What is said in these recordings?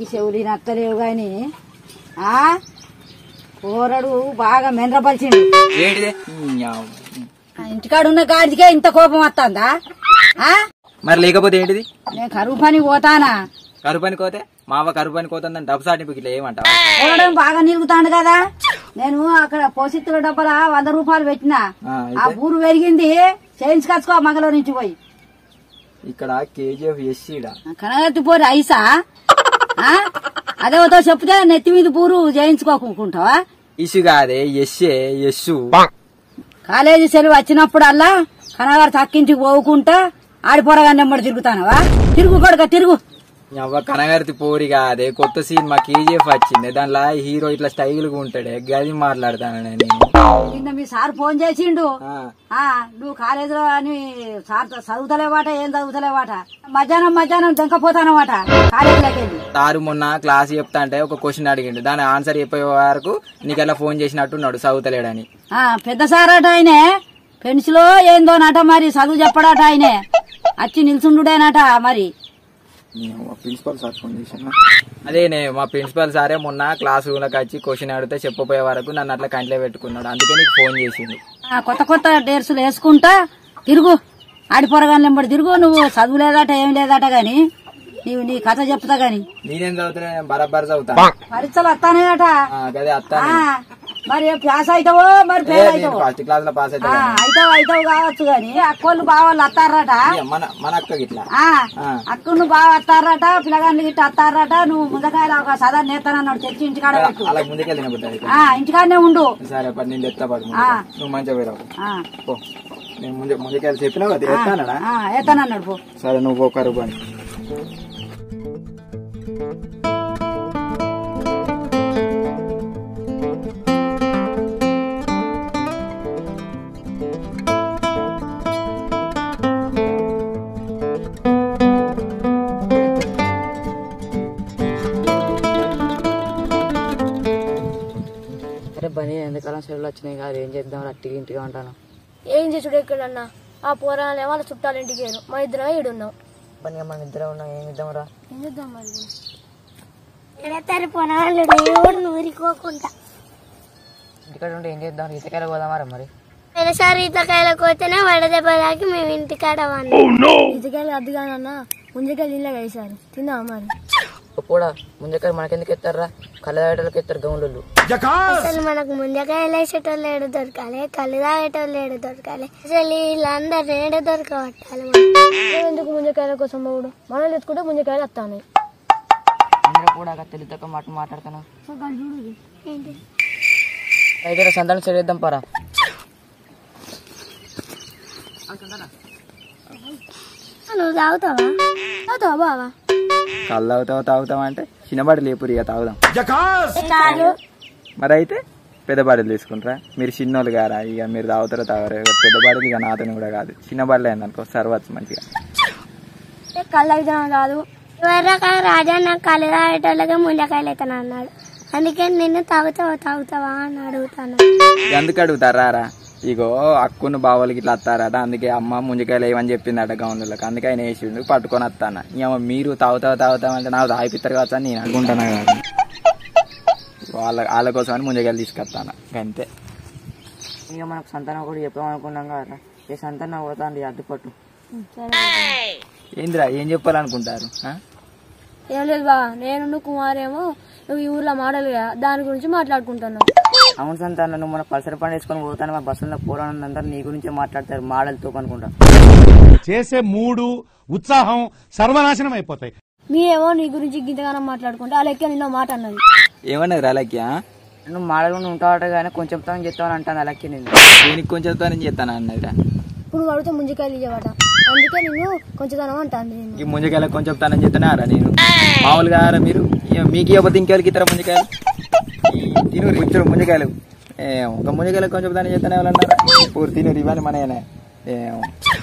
వానికి చెవులు నత్తలేవు గాని ఆ కూరడు బాగా మెండ్రపరిచిండు ఏంటిదే ఆ ఇంటికాడ ఉన్న గాడిదికే ఇంత కోపం వస్తుందా ఆ మరి లేకపోతే ఏంటిది నేను కరువు పని పోతానా కరువు పని కోతే మావ కరువు పని కోతుందని డబ్బు సాటింపుకి ఇట్లా ఏమంటావా పోవడం బాగా నిలుగుతాడు కదా నేను అక్కడ పోషిత్తుల డబ్బల వంద రూపాయలు పెట్టినా ఆ, ఆ అయితే ఊరు పెరిగింది చేయించుకొచ్చుకో మగలో నుంచి పోయి ఇక్కడ కేజీఎఫ్ ఎస్సీడ కనగత్తి పోరి ఐసా ఆ? అదే ఓతో చెప్తే నెత్తి మీద పూరు చేయించుకోకుంటావా ఇసు కాదే ఎస్సే ఎస్సు కాలేజీ సెలవు వచ్చినప్పుడల్లా కనగారు తక్కింటికి పోవుకుంటా ఆడిపోరగా నెమ్మడి తిరుగుతానవా తిరుగు కొడుక తిరుగు అవ్వ కనగర్తి పోరి కాదే కొత్త సినిమా కేజీఎఫ్ వచ్చింది దానిలో హీరో ఇట్లా స్టైల్ గా ఉంటాడే గది మాట్లాడతాను నేను నిన్న మీ సార్ ఫోన్ చేసిండు ఆ, ఆ నువ్వు కాలేజీలో అని సార్ చదువుతలేవాట ఏం చదువుతలేవాట మధ్యాహ్నం మధ్యాహ్నం దెంకపోతానమాట కాలేజీలోకి వెళ్ళి సారు మొన్న క్లాస్ చెప్తా అంటే ఒక క్వశ్చన్ అడిగిండు దాని ఆన్సర్ చెప్పే వరకు నీకెలా ఫోన్ చేసినట్టున్నాడు చదువుతలేడని ఆ పెద్ద సార్ అట ఆయనే పెన్సిలో ఏందోనట మరి చదువు చెప్పడాట ఆయనే వచ్చి నిల్చుండుడేనట మరి ప్రిన్సిపల్ సార్ ఫోన్ చేసిన అదేనే మా ప్రిన్సిపల్ సారే మొన్న క్లాస్ రూమ్లోకి వచ్చి క్వశ్చన్ అడిగితే చెప్పపోయే వరకు నన్ను అట్లా కంట్లో పెట్టుకున్నాడు అందుకే నీకు ఫోన్ చేసిండు ఆ కొత్త కొత్త డేర్సులు వేసుకుంటా తిరుగు ఆడిపోరగాని వెంబడి తిరుగు నువ్వు చదువు లేదట ఏం లేదట గాని నీవు నీ కథ చెప్తా గాని నేనేం చదువుతున్నా నేను బరాబర్ చదువుతా పరీక్షలు వస్తానేట ఆ, గదే అత్త ఆ, మరి పాస్ అవుతావో మరి ఫెయిల్ అవుతావో ఫస్ట్ క్లాస్ లో పాస్ ఆ, అవుతా అవుతావు అవుతావు కావచ్చు గాని అక్కోళ్ళు బావాళ్ళు వస్తారట మన మన అక్క ఇట్లా ఆ ఆ. అక్కను బాగా వస్తారట పిల్లగాళ్ళు గిట్ట వస్తారట నువ్వు ముందకాయలు ఒక సదా నేస్తానన్నాడు తెచ్చి ఇంటికాడ పెట్టు అలా ముందుకెళ్ళిన బిడ్డ అయితే. ఆ ఇంటికాడనే ఉండు సరే పది నేను ఎత్తా పడు ఆ. నువ్వు మంచిగా పోయిరావు ఆ, పో నేను ముందు ముందుకెళ్ళి చెప్పినావు కదా ఎత్తానడా ఆ, ఏతానన్నాడు పో సరే నువ్వు ఒక రూపాయి అరే బని ఎంతకాలం సెలవులు వచ్చినాయి కాదు ఏం చేద్దాం అట్టిగా ఇంటిగా ఉంటాను ఏం చేసుడు ఎక్కడన్నా ఆ పోరాలే వాళ్ళ చుట్టాల ఇంటికి వెళ్ళి మా ఇద్దరం ఈడున్నాం పని మనం ఇద్దరం ఉన్నాం ఏం ఇద్దాం రా ఏం చేద్దాం మరి ఎడతారు పొలాలు ఎవరు నూరికోకుండా ఇంటికాడ ఉంటే ఏం చేద్దాం ఈతకాయలు పోదామారా మరి పోయినసారి ఈతకాయలకు పోతేనే వడదెబ్బ తాకి మేము ఇంటికాడ వాడినాం ఇదికెళ్ళి అద్దుగానన్నా ముందుకెళ్ళి ఇళ్ళ వేసారు తిన్నావా మరి కూడా ముందుకాయ మనకెందుకు ఎత్తారా కళ్ళదాటలకు ఎత్తారు గౌన్లు అసలు మనకు ముంజకాయలు వేసేటోళ్ళు ఏడు దొరకాలి కళ్ళు తాగేటోళ్ళు ఏడు దొరకాలి అసలు వీళ్ళందరూ ఏడు దొరకబట్టాలి మేము ఎందుకు ముంజకాయల కోసం పోడు మనం ఎత్తుకుంటే ముంజకాయలు వస్తాను అందరూ కూడా తెలియక మాట మాట్లాడుతాను ఏంటి అయితే సంతానం చేద్దాం పరా నువ్వు తాగుతావా తాగుతావా బావా కళ్ళు అవుతావు తాగుతావా అంటే చిన్నబాటి లేపురు ఇక తాగుదాం కాదు మరి అయితే పెద్ద బాటలు తీసుకుంటారా మీరు చిన్నోళ్ళు గారా ఇక మీరు తాగుతారో తాగరు ఇక పెద్ద బాటలు ఇక నాతోని కూడా కాదు చిన్న బాటలు అయిందనుకో సర్వచ్చు మంచిగా కళ్ళు అయితే కాదు ఇవరాక రాజా నాకు కళ్ళు తాగేటోళ్ళకే ముంజకాయలు అవుతాను అన్నాడు అందుకే నిన్ను తాగుతావా తాగుతావా అని అడుగుతాను ఎందుకు అడుగుతారా రా ఇగో అక్కును బావలకి ఇట్లా వస్తారట అందుకే అమ్మ ముంజకాయలు ఏమని చెప్పిందట గౌన్లకు అందుకే ఆయన వేసిండు పట్టుకొని వస్తాను ఏమో మీరు తాగుతావు తాగుతావు అంటే నాకు తాగిపిస్తారు కావచ్చు అని నేను అనుకుంటున్నా కదా వాళ్ళ వాళ్ళ కోసం అని ముంజకాయలు తీసుకొస్తాను అంతే ఇక మనకు సంతానం కూడా చెప్దాం అనుకున్నాం కదా ఏ సంతానం పోతాంది అడ్డుపట్టు ఏందిరా ఏం చెప్పాలనుకుంటారు ఆ? ఏం లేదు బా నేను నువ్వు కుమారేమో నువ్వు ఈ ఊర్లో మోడల్ కదా దాని గురించి మాట్లాడుకుంటున్నావు అవును సంతానం నువ్వు మన పసర పండు వేసుకొని పోతాను మా బస్సులో పోరాని అందరూ నీ గురించే మాట్లాడతారు మాడలతో అనుకుంటా చేసే మూడు ఉత్సాహం సర్వనాశనం అయిపోతాయి మీరేమో నీ గురించి గింతగానం మాట్లాడుకుంటే ఆ లెక్క నిన్న మాట అన్నది ఏమన్నది రా లక్య నువ్వు మాడలు ఉంటావట కానీ కొంచెం తను చెప్తామని అంటాను అలాగే నేను దేనికి కొంచెం నేను చెప్తాను అన్నదిరా ఇప్పుడు అడిగితే ముంజికాయలు ఇవ్వట అందుకే నేను కొంచెం తనం అంటాను నేను ఈ ముంజకాయలు కొంచెం తనని చెప్తున్నారా నేను మామూలుగా రా మీరు ఏ- మీకు ఇవ్వకపోతే ఇంకెవరికి ఇతర ముంజకాయలు ఈ తిను ఇచ్చాడు ముంజకాయలు ఏం ఒక ముంజకాయలు కొంచెం దాన్ని చెప్తానే వాళ్ళన్నారా పూర్తి తిను ఇవ్వాలి మనయేనే ఏం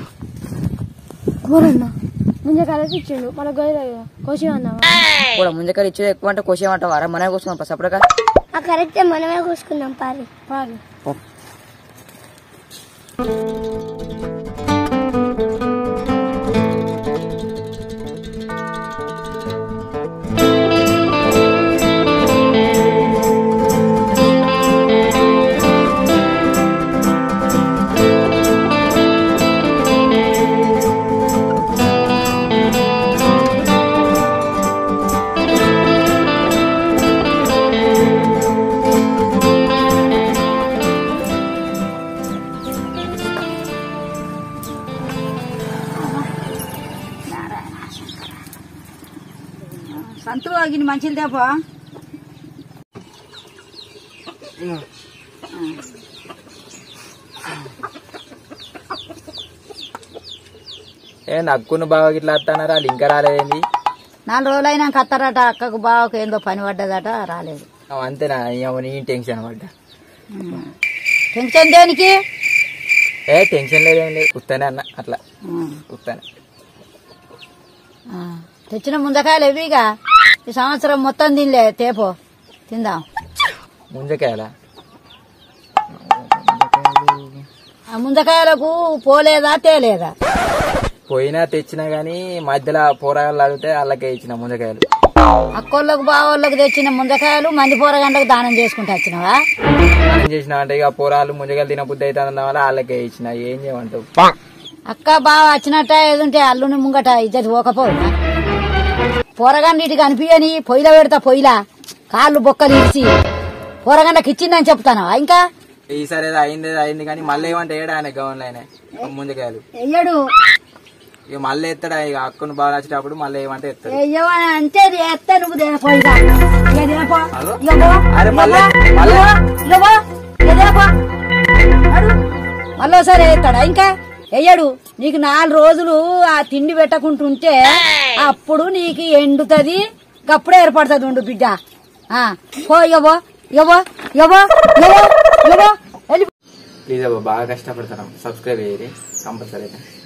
ఎవరన్నా ముంజకాయలకి ఇచ్చిండు మన గొయ్య కోసి అన్నావా కూడా ముందుకాయలు ఇచ్చేది ఎక్కువ అంటే కోసేమంటావారా మనమే కూర్చున్నాం సపరేట్గా ఆ కరెక్టే మనమే కూసుకున్నాం పారి పాలు గిన్ని మంచిలు తేపో ఏ నక్కును బాగా ఇట్లా వస్తానారా వాళ్ళు ఇంకా రాలేదేంది నాలుగు రోజులు అయినాక అత్తారట అక్కకు బావకు ఏందో పని పడ్డదట రాలేదు అవ్ అంతేనా ఏమో నీ టెన్షన్ పడ్డా టెన్షన్ దేనికి ఏ టెన్షన్ లేదేం లేదు కుత్తనే అన్న అట్లా కుత్తనే ఆ, తెచ్చిన ముందకాయలు ఎవిగా ఈ సంవత్సరం మొత్తం తినలే తేపో తిందాం ముంజకాయల ఆ ముందకాయలకు పోలేదా తేలేదా పోయినా తెచ్చినా గానీ మధ్యలో పోరాగాళ్ళు అడిగితే వాళ్ళకే ఇచ్చిన ముంజకాయలు అక్కోళ్ళకు బావోళ్ళకు తెచ్చిన ముందకాయలు మంది పోరగంటకు దానం చేసుకుంటూ వచ్చినావా ఏం చేసిన అంటే ఇక పోరాలు ముంజకాయలు తినబుద్ధి అయితే అన్న వల్ల వాళ్ళకే ఇచ్చిన ఏం చేయమంటావు అక్క బావ వచ్చినట్ట ఏదుంటే అల్లుని ముంగట ఇద్దరు పోకపోయినా పోరగండి ఇటు కనిపించని పొయ్యిలో పెడతా పొయ్యిలా కాళ్ళు బొక్కలు ఇచ్చి పోరగండకి ఇచ్చిందని చెప్తానా ఇంకా ఈసారి ఏదో అయింది ఏదో అయింది కానీ మళ్ళీ ఏమంటే ఏడా ఆయన గౌన్లు ఆయన ముంజకాయలు వెయ్యడు ఇక మళ్ళీ ఎత్తాడు ఇక అక్కను బాగా నచ్చేటప్పుడు మళ్ళీ ఏమంటే ఎత్తాడు వెయ్యవని అంటే ఎత్తే నువ్వు దేపో ఇక ఇక దేపో అగో. ఇక పో. అరే ఇక మళ్ళీ- పో. మళ్ళీ- ఇక పో. ఇక దేపో. నడు. మళ్ళోసారి వేస్తాడా ఇంకా వెయ్యడు నీకు నాలుగు రోజులు ఆ తిండి పెట్టకుంటుంటే అప్పుడు నీకు ఎండుతుంది అప్పుడే ఏర్పడుతుంది ఉండు బిడ్డ ఆ, పో ఇవ్వబో ఇవ్వబో ఇవ్వబో ఇవ్వబో ఇవ్వబో వెళ్ళి ప్లీజ్ అబ్బా బాగా కష్టపడతాను సబ్స్క్రైబ్ చేయరి కంపల్సరీ